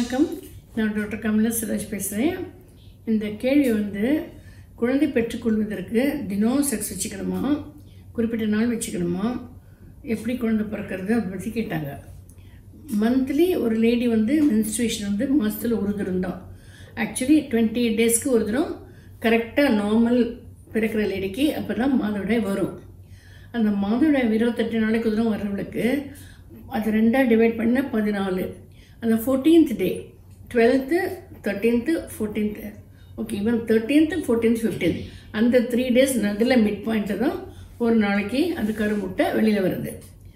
வணக்கம் நான் டாக்டர் கமலா சிராஜ் பேசுகிறேன் இந்த கேள்வி வந்து குழந்தை பெற்றுக்கொள்வதற்கு தினம் செக்ஸ் வச்சுக்கணுமா குறிப்பிட்ட நாள் வச்சுக்கணுமா எப்படி குழந்தை பிறக்கிறது அதை பற்றி கேட்டாங்க மந்த்லி ஒரு லேடி வந்து மென்ஸ்ட்ரேஷன் வந்து மாதத்தில் ஒரு தரம் தான் ஆக்சுவலி டுவெண்ட்டி எயிட் டேஸ்க்கு ஒரு தரம் கரெக்டாக நார்மல் பிறக்கிற லேடிக்கு அப்போ தான் மாதவிடாய் வரும் அந்த மாதவிடாய் இருபத்தெட்டு நாளைக்கு ஒரு தரம் வர்றவளுக்கு அது ரெண்டாக டிவைட் பண்ண பதினாலு அந்த fourteenth day twelfth thirteenth fourteenth okay even thirteenth fourteenth fifteenth அந்த த்ரீ டேஸ் நடுவில் மிட் பாயிண்ட்டில் தான் ஒரு நாளைக்கு அந்த கருமுட்டை வெளியில் வருது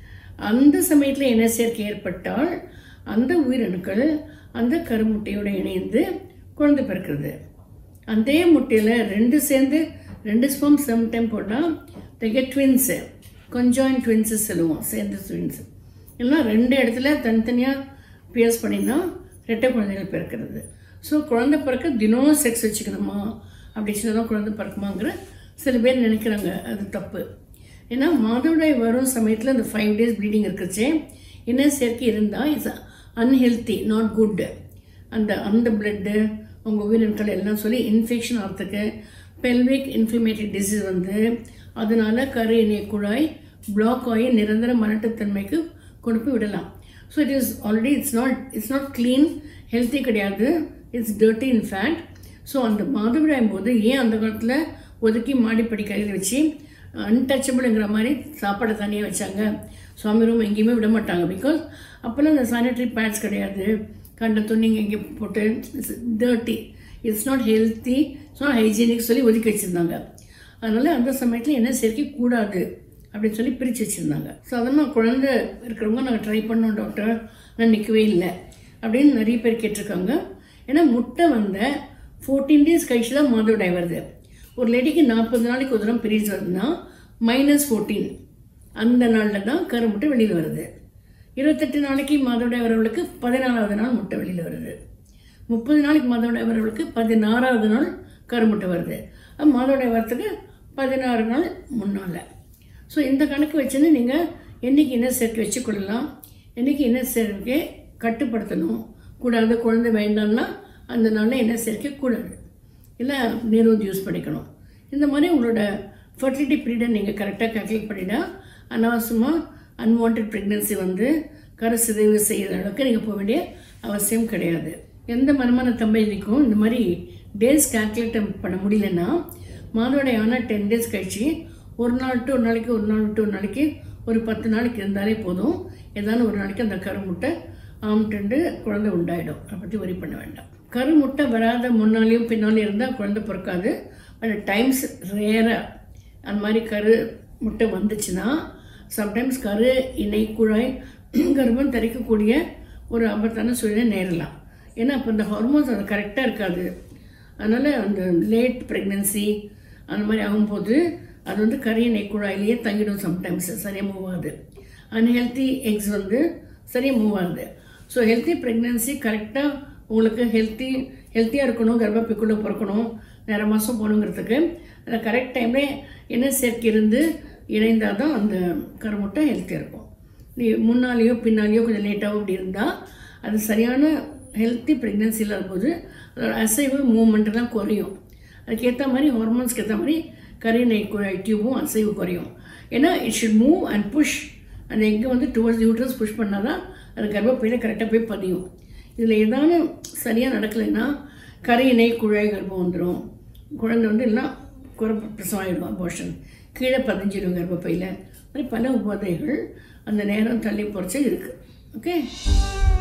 அந்த சமயத்தில் இன சேர்க்கை ஏற்பட்டால் அந்த உயிரணுக்கள் அந்த கருமுட்டையோடு இணைந்து குழந்தை பிறக்கிறது அதே முட்டையில் ரெண்டு சேர்ந்து ரெண்டு ஸ்பம் செம் டைம் போட்டால் தெக ட்வின்ஸு கொஞ்சம் ட்வின்ஸு சொல்லுவோம் சேர்ந்து ட்வின்ஸு எல்லாம் ரெண்டு இடத்துல தனித்தனியாக பியர்ஸ் பண்ணினா ரெட்டை குழந்தைகள் பிறக்கிறது ஸோ குழந்தை பிறக்க தினம் செக்ஸ் வச்சுக்கணுமா அப்படி தான் குழந்தை பிறக்குமாங்கிற சில பேர் நினைக்கிறாங்க அது தப்பு ஏன்னா மாதவிடாய் வரும் சமயத்தில் அந்த ஃபைவ் டேஸ் ப்ளீடிங் இருக்குச்சே என்ன சேர்க்கை இருந்தால் இட்ஸ் அன்ஹெல்த்தி நாட் குட் அந்த அந்த பிளட்டு உங்கள் உயிரினங்கள் எல்லாம் சொல்லி இன்ஃபெக்ஷன் ஆகிறதுக்கு பெல்விக் இன்ஃப்ளமேட்டரி டிசீஸ் வந்து அதனால கரு இணைய குழாய் பிளாக் ஆகி நிரந்தர மலட்டுத்தன்மைக்கு கொண்டு போய் விடலாம் so it is already it's not it's not clean healthy கிடையாது it's dirty in fact so அந்த மாதவிடாயும் போது ஏன் அந்த காலத்தில் ஒதுக்கி மாடிப்படி கையில் வச்சு அன்டச்சபிள்ங்கிற மாதிரி சாப்பாடை தனியாக வச்சாங்க சுவாமி ரூம் எங்கேயுமே விட மாட்டாங்க பிகாஸ் அப்போல்லாம் இந்த சானிட்டரி பேட்ஸ் கிடையாது கண்ட துணிங்க எங்கே போட்டு it's dirty it's not healthy it's not hygienic சொல்லி ஒதுக்கி வச்சுருந்தாங்க அதனால் அந்த சமயத்தில் என்ன சேர்க்கை கூடாது அப்படின்னு சொல்லி பிரித்து வச்சுருந்தாங்க ஸோ அதெல்லாம் குழந்தை இருக்கிறவங்க நாங்கள் ட்ரை பண்ணோம் டாக்டர் நான் நிற்கவே இல்லை அப்படின்னு நிறைய பேர் கேட்டிருக்காங்க ஏன்னா முட்டை வந்த ஃபோர்டீன் டேஸ் கழிச்சு தான் மாதவிடாய் வருது ஒரு லேடிக்கு நாற்பது நாளைக்கு ஒரு தரம் பீரியட்ஸ் வருதுன்னா மைனஸ் ஃபோர்டீன் அந்த நாளில் தான் கரு முட்டை வெளியில் வருது இருபத்தெட்டு நாளைக்கு மாதவிடாய் வரவளுக்கு பதினாலாவது நாள் முட்டை வெளியில் வருது முப்பது நாளைக்கு மாதவிடாய் வரவளுக்கு பதினாறாவது நாள் கருமுட்டை வருது மாதவிடாய் வரத்துக்கு பதினாறு நாள் முன்னால் ஸோ இந்த கணக்கு வச்சுன்னு நீங்கள் என்றைக்கு என்ன சேர்க்கை வச்சுக்கொள்ளலாம் என்றைக்கு என்ன சேர்க்கை கட்டுப்படுத்தணும் கூடாது குழந்தை வேண்டாம்னா அந்த நாளில் என்ன சேர்க்கை கூடாது இல்லை நீரும் யூஸ் பண்ணிக்கணும் இந்த மாதிரி உங்களோட ஃபர்டிலிட்டி பீரியடை நீங்கள் கரெக்டாக கால்குலேட் பண்ணிட்டா அனாவசியமாக அன்வான்ட் ப்ரெக்னென்சி வந்து கரு சிதைவு செய்கிற அளவுக்கு நீங்கள் போக வேண்டிய அவசியம் கிடையாது எந்த மனமான தம்பதிக்கும் இந்த மாதிரி டேஸ் கால்குலேட் பண்ண முடியலன்னா மாதோடைய ஆனால் டென் டேஸ் கழிச்சு ஒரு நாள் டு ஒரு நாளைக்கு ஒரு நாள் விட்டு ஒரு நாளைக்கு ஒரு பத்து நாளைக்கு இருந்தாலே போதும் ஏதாவது ஒரு நாளைக்கு அந்த கருமுட்டை ஆம்ட்டு குழந்தை உண்டாயிடும் அதை பற்றி வரி பண்ண வேண்டாம் கருமுட்டை வராத முன்னாலேயும் பின்னாலேயும் இருந்தால் குழந்தை பிறக்காது பட் டைம்ஸ் ரேராக அந்த மாதிரி கரு முட்டை வந்துச்சுன்னா சம்டைம்ஸ் கரு இணை குழாய் கர்ப்பம் தரிக்கக்கூடிய ஒரு ஆபத்தான சூழ்நிலை நேரலாம் ஏன்னா அப்போ இந்த ஹார்மோன்ஸ் அது கரெக்டாக இருக்காது அதனால் அந்த லேட் ப்ரெக்னென்சி அந்த மாதிரி ஆகும்போது அது வந்து கரிய நெக்குழாயிலேயே தங்கிடும் சம்டைம்ஸ் சரியாக மூவ் ஆகுது அன்ஹெல்த்தி எக்ஸ் வந்து சரியாக மூவ் ஆகுது ஸோ ஹெல்த்தி ப்ரெக்னென்சி கரெக்டாக உங்களுக்கு ஹெல்த்தி ஹெல்த்தியாக இருக்கணும் கர்ப்பப்பிக்குள்ளே பிறக்கணும் நேர மாதம் போகணுங்கிறதுக்கு அந்த கரெக்ட் டைமில் என்ன சேர்க்கை இருந்து இணைந்தால் தான் அந்த கருமுட்டை ஹெல்த்தியாக இருக்கும் நீ முன்னாலேயோ பின்னாலேயோ கொஞ்சம் லேட்டாகவும் இப்படி இருந்தால் அது சரியான ஹெல்த்தி ப்ரெக்னென்சி இல்லாத போது அதோட அசைவு மூமெண்ட்டெல்லாம் குறையும் அதுக்கேற்ற மாதிரி ஹார்மோன்ஸ்க்கு ஏற்ற மாதிரி கரியணை குழாய் டியூபும் அசைவு குறையும் ஏன்னா it should move and push அந்த எங்கே வந்து டுவர்ட்ஸ் யூட்ரஸ் புஷ் பண்ணால் தான் அது கர்ப்பப்பையில் கரெக்டாக போய் பதியும் இதில் ஏதாவது சரியாக நடக்கலைன்னா கரையினை குழாய் கர்ப்பம் வந்துடும் குழந்தை வந்து எல்லாம் குறை பிரசவம் ஆகிடும் அபோஷன் கீழே பதிஞ்சிடும் கர்ப்பப்பையில் மாதிரி பல உபாதைகள் அந்த நேரம் தள்ளி போகிறச்சே இருக்குது ஓகே